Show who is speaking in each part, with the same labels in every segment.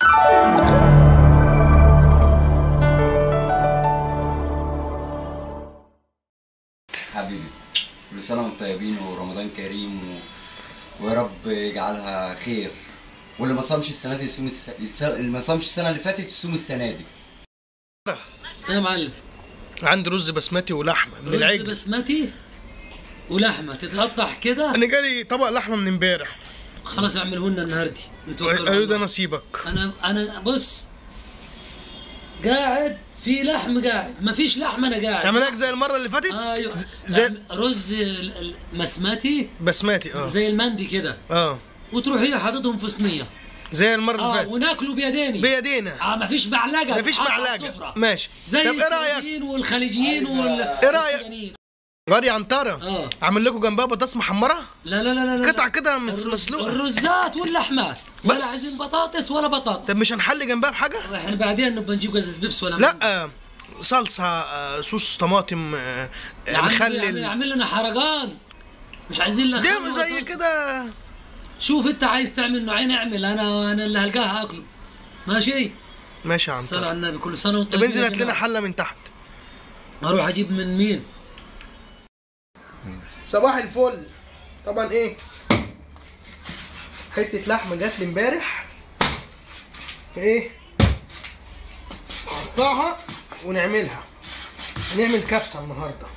Speaker 1: حبيبي كل سنة وانتم طيبين ورمضان كريم و... ويا رب يجعلها خير واللي ما صامش السنة دي يصوم الس... يتس- اللي ما صامش السنة اللي فاتت يصوم السنة دي
Speaker 2: يا معلم
Speaker 3: عندي رز بسمتي ولحمه من
Speaker 2: رز
Speaker 3: العجل
Speaker 2: بسمتي ولحمه تتقطع كده
Speaker 3: انا جالي طبق لحمه من امبارح
Speaker 2: خلاص اعمله لنا النهارده نتوكل على
Speaker 3: قالوا ده
Speaker 2: الله.
Speaker 3: نصيبك
Speaker 2: انا انا بص قاعد في لحم قاعد ما فيش لحم انا قاعد
Speaker 3: تعملك زي المره اللي فاتت
Speaker 2: ايوه
Speaker 3: ز- زي
Speaker 2: رز ال- ال- مسمتي
Speaker 3: بسمتي اه
Speaker 2: زي المندي كده
Speaker 3: اه
Speaker 2: وتروح هي حاططهم في صينيه
Speaker 3: زي المره اللي
Speaker 2: اه
Speaker 3: فاتت
Speaker 2: وناكله بيديني
Speaker 3: بيدينا
Speaker 2: اه ما فيش معلقه
Speaker 3: مفيش
Speaker 2: تتحط على
Speaker 3: معلقه
Speaker 2: السفرة.
Speaker 3: ماشي
Speaker 2: زي
Speaker 3: طب ايه رايك
Speaker 2: السوريين والخليجيين وال
Speaker 3: إيه رأيك؟
Speaker 2: والسودانيين.
Speaker 3: غادي عنتره
Speaker 2: اه
Speaker 3: اعمل لكم جنبها بطاطس محمره
Speaker 2: لا لا لا لا لا
Speaker 3: قطع كده مس-
Speaker 2: الرز-
Speaker 3: مسلوقه
Speaker 2: الرزات واللحمات ولا
Speaker 3: بس.
Speaker 2: عايزين بطاطس ولا بطاطا
Speaker 3: طب مش هنحل جنبها بحاجه
Speaker 2: احنا بعدين نبقى نجيب قزاز بيبس ولا
Speaker 3: لا آه، صلصه آه، صوص طماطم آه،
Speaker 2: يا عم يعمل,
Speaker 3: مخلل
Speaker 2: يعمل لنا حرقان مش عايزين لك
Speaker 3: ده زي كده
Speaker 2: شوف انت عايز تعمل نوعين اعمل انا انا اللي هلقاها اكله ماشي
Speaker 3: ماشي يا
Speaker 2: الصلاة
Speaker 3: عنتره
Speaker 2: على النبي كل سنه وانت
Speaker 3: طب انزل هات لنا حله من تحت
Speaker 2: اروح اجيب من مين
Speaker 3: صباح الفل طبعا ايه حته لحمه جات لي امبارح فايه نقطعها ونعملها هنعمل كبسه النهارده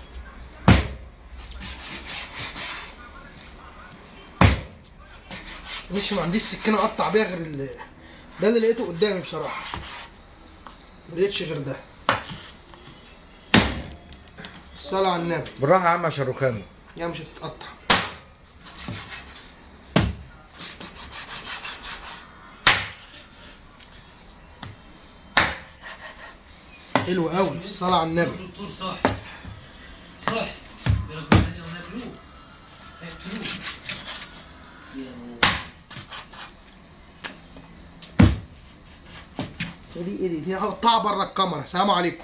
Speaker 3: مش ما عنديش سكينه اقطع بيها غير ال- ده اللي لقيته قدامي بصراحه ما لقيتش غير ده الصلاه على النبي
Speaker 4: بالراحه يا عم عشان رخامه
Speaker 3: يا مش هتتقطع حلو قوي الصلاة على النبي
Speaker 2: دكتور صح صح وناكلوه هيقتلوه
Speaker 3: ايه دي ايه دي دي هقطعها بره الكاميرا السلام عليكم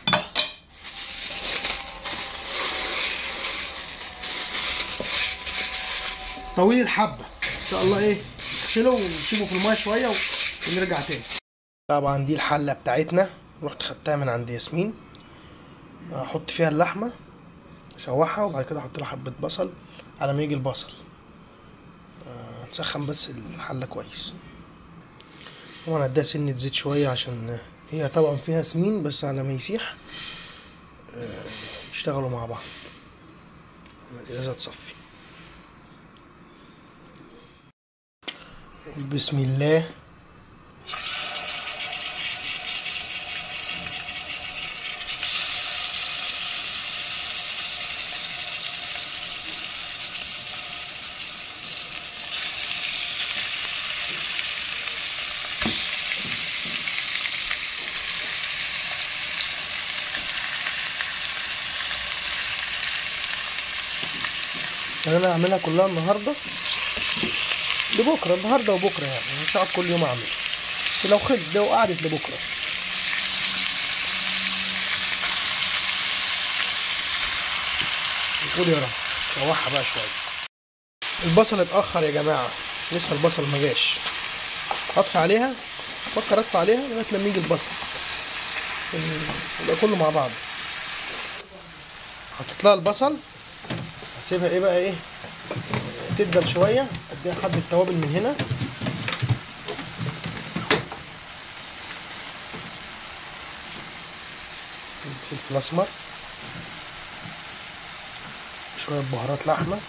Speaker 3: طويل الحبة ان شاء الله ايه نغسله ونسيبه في المايه شوية ونرجع تاني طبعا دي الحلة بتاعتنا رحت خدتها من عند ياسمين احط فيها اللحمة اشوحها وبعد كده احط لها حبة بصل على ما يجي البصل آه، تسخن بس الحلة كويس طبعا اديها سنة زيت شوية عشان هي طبعا فيها سمين بس على ما يسيح آه، يشتغلوا مع بعض الازازة تصفي بسم الله يعني انا هعملها كلها النهارده لبكره النهارده وبكره يعني مش هقعد كل يوم اعمل لو خد لو قعدت لبكره قول يا رب شوحها بقى شويه البصل اتاخر يا جماعه لسه البصل ما جاش اطفي عليها افكر اطفي عليها لغايه لما يجي البصل يبقى كله مع بعض حطيت لها البصل هسيبها ايه بقى ايه تدبل شويه اديها حبه توابل من هنا فلفل اسمر شويه بهارات لحمه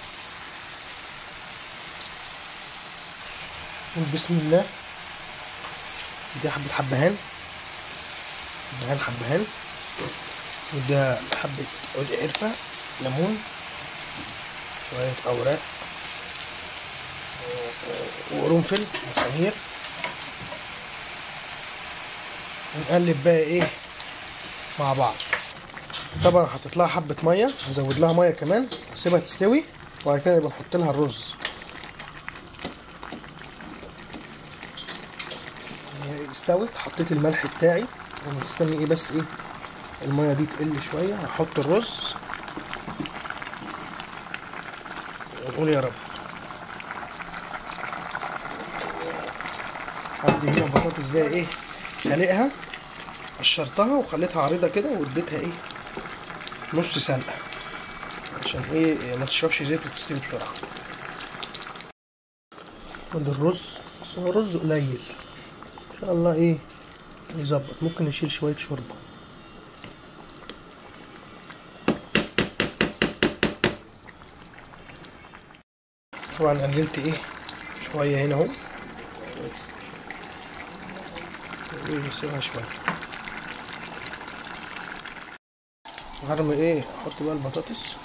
Speaker 3: بسم الله دي حبه حبهان حبهان حبهان وده حبه عود قرفه ليمون شوية أوراق وقرنفل مسامير ونقلب بقى إيه مع بعض طبعا حطيت لها حبة مية هزود لها مية كمان واسيبها تستوي وبعد كده يبقى نحط لها الرز هي استوت حطيت الملح بتاعي ومستني ايه بس ايه المية دي تقل شوية هحط الرز ونقول يا رب عندي هنا بطاطس بقى ايه سلقها قشرتها وخليتها عريضه كده واديتها ايه نص سلقه عشان ايه ما تشربش زيت وتستوي بسرعه ادي الرز بس هو رز قليل ان شاء الله ايه يظبط ممكن نشيل شويه شوربه طبعا قللت ايه شويه هنا اهو نسيبها شويه هرمي ايه احط بقى البطاطس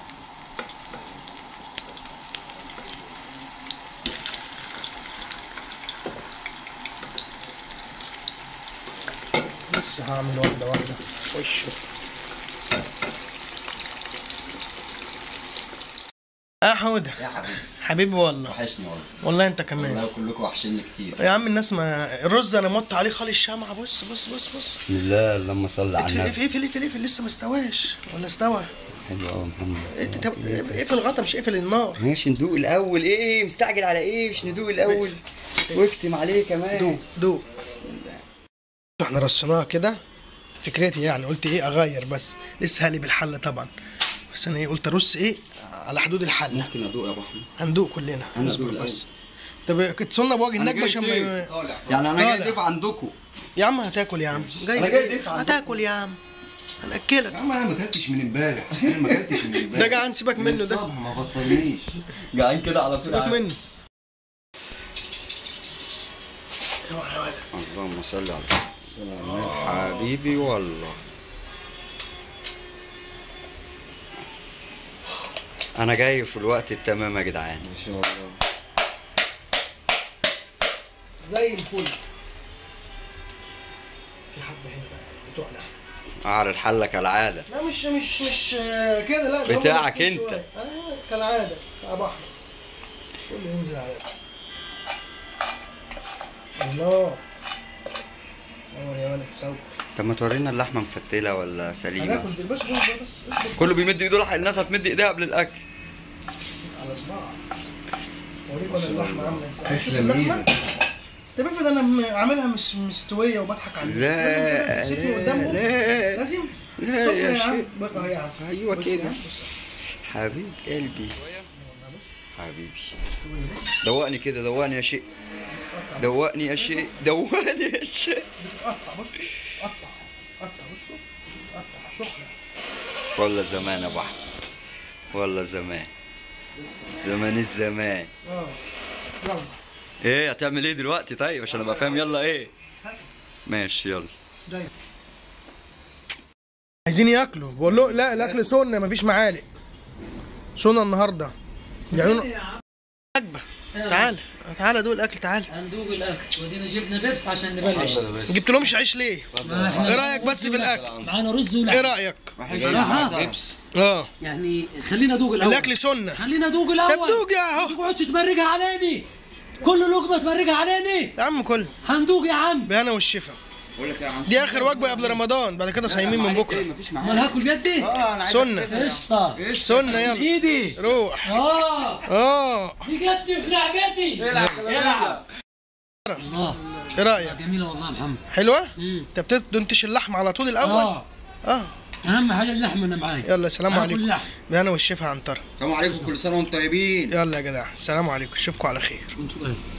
Speaker 3: لسه هعمل واحده واحده وش يا حودة
Speaker 1: يا حبيبي
Speaker 3: حبيبي والله
Speaker 1: وحشني والله
Speaker 3: والله انت كمان
Speaker 1: والله كلكم وحشني كتير
Speaker 3: يا عم الناس ما الرز انا مط عليه خالص الشمعة بص بص بص بص
Speaker 1: بسم الله اللهم صل على
Speaker 3: اقفل
Speaker 1: النبي
Speaker 3: اقفل اقفل اقفل لسه ما استواش ولا استوى
Speaker 1: حلو قوي محمد
Speaker 3: انت تب- اقفل الغطا مش اقفل النار
Speaker 1: ماشي ندوق الاول ايه مستعجل على ايه مش ندوق الاول واكتم عليه كمان
Speaker 3: دوق دوق
Speaker 1: بسم الله
Speaker 3: احنا رصيناها كده فكرتي يعني قلت ايه اغير بس لسه هقلب الحله طبعا بس انا ايه قلت ارص ايه على حدود الحله
Speaker 1: ممكن ادوق يا ابو احمد
Speaker 3: هندوق كلنا
Speaker 1: أنا
Speaker 3: اصبر
Speaker 1: أدوق
Speaker 3: بس طب كنت صلنا بوجه النكبه عشان ما
Speaker 1: يعني انا
Speaker 3: طالع.
Speaker 1: جاي ضيف عندكم
Speaker 3: يا عم هتاكل يا عم جاي
Speaker 1: أنا جاي ضيف عندكم.
Speaker 3: هتاكل يا عم هناكلك
Speaker 4: يا عم انا ما اكلتش من امبارح انا ما اكلتش من امبارح
Speaker 3: ده جعان سيبك منه ده
Speaker 4: الصبح ما بطلنيش
Speaker 1: جعان كده على طول
Speaker 3: سيبك
Speaker 1: عارف.
Speaker 3: منه
Speaker 1: اللهم صل على سيدنا حبيبي والله انا جاي في الوقت التمام يا جدعان
Speaker 4: ما شاء الله
Speaker 3: زي الفل في حبه هنا بقى بتوعنا
Speaker 1: قعر الحلة كالعادة
Speaker 3: لا مش مش مش آه، كده لا ده هم
Speaker 1: بتاعك
Speaker 3: ماسكين
Speaker 1: انت.
Speaker 3: شوية. آه كالعاده يا ابو احمد كله ينزل عليك الله صور يا ولد صور
Speaker 1: طب ما تورينا اللحمة مفتلة ولا سليمة
Speaker 3: هناكل دي بس بس بس بس
Speaker 1: كله بيمد ايده لح- الناس هتمد ايديها قبل الاكل
Speaker 3: على صباعك اوريكم انا اللحمه عامله ازاي شوف
Speaker 4: تسلم
Speaker 3: اللحمه طب افرض انا م- عاملها مش مستويه وبضحك على الناس لازم كده
Speaker 1: لا
Speaker 3: تمسكني قدامهم
Speaker 1: لا
Speaker 3: لازم
Speaker 1: لا
Speaker 3: شوف
Speaker 1: يا
Speaker 3: يا عم
Speaker 1: شيخ
Speaker 3: بقى يا عم
Speaker 1: ايوه
Speaker 3: بص
Speaker 1: كده
Speaker 3: يا عم، بص.
Speaker 1: حبيب قلبي حبيبي دوقني كده دوقني يا شيء دوقني يا شيء دوقني يا شيء
Speaker 3: قطع بص قطع قطع بص قطع سخنه
Speaker 1: والله زمان يا ابو احمد والله زمان زمان الزمان
Speaker 3: اه يلا
Speaker 1: ايه هتعمل ايه دلوقتي طيب عشان ابقى فاهم يلا ايه ماشي يلا
Speaker 3: جاي عايزين ياكلوا بقول له لا الاكل سنه مفيش معالق سنه النهارده يعني عجبه تعال تعال دوق الاكل تعال
Speaker 2: هندوق الاكل ودينا جبنا بيبس عشان نبلش
Speaker 3: جبت لهمش عيش ليه
Speaker 2: ما إحنا
Speaker 3: ايه رايك بس في الاكل
Speaker 2: معانا رز
Speaker 3: ايه
Speaker 2: ولحم
Speaker 3: رايك
Speaker 2: صراحة
Speaker 3: اه
Speaker 2: يعني خلينا ادوق الاول
Speaker 3: الاكل سنه
Speaker 2: خلينا ادوق الاول
Speaker 3: طب دوق يا
Speaker 2: ما
Speaker 3: اهو
Speaker 2: تقعدش تمرقها عليني كل لقمه تمرقها عليني
Speaker 3: يا عم كل
Speaker 2: هندوق يا عم
Speaker 3: بهنا والشفا
Speaker 4: بقول لك يا عم
Speaker 3: دي اخر وجبه قبل رمضان بعد كده صايمين من بكره
Speaker 4: مفيش
Speaker 2: امال
Speaker 4: معايا
Speaker 2: هاكل بيدي
Speaker 4: اه انا عايز
Speaker 3: سنه
Speaker 2: قشطه
Speaker 3: سنه يلا
Speaker 2: ايدي
Speaker 3: روح
Speaker 2: اه
Speaker 3: اه
Speaker 2: دي جت في لعبتي
Speaker 4: العب
Speaker 2: الله
Speaker 3: ايه رايك
Speaker 2: جميله والله يا محمد
Speaker 3: حلوه
Speaker 2: امم
Speaker 3: انت بتنتش اللحم على طول الاول
Speaker 2: اه
Speaker 3: اه
Speaker 2: اهم حاجه اللحمه انا معايا
Speaker 3: يلا سلام
Speaker 2: هاكل
Speaker 3: عليكم
Speaker 2: لحم
Speaker 3: بهنا والشفا عنتر
Speaker 4: السلام عليكم كل سنه وانتم طيبين
Speaker 3: يلا يا جدع سلام عليكم اشوفكم على خير
Speaker 2: انتوا إيه؟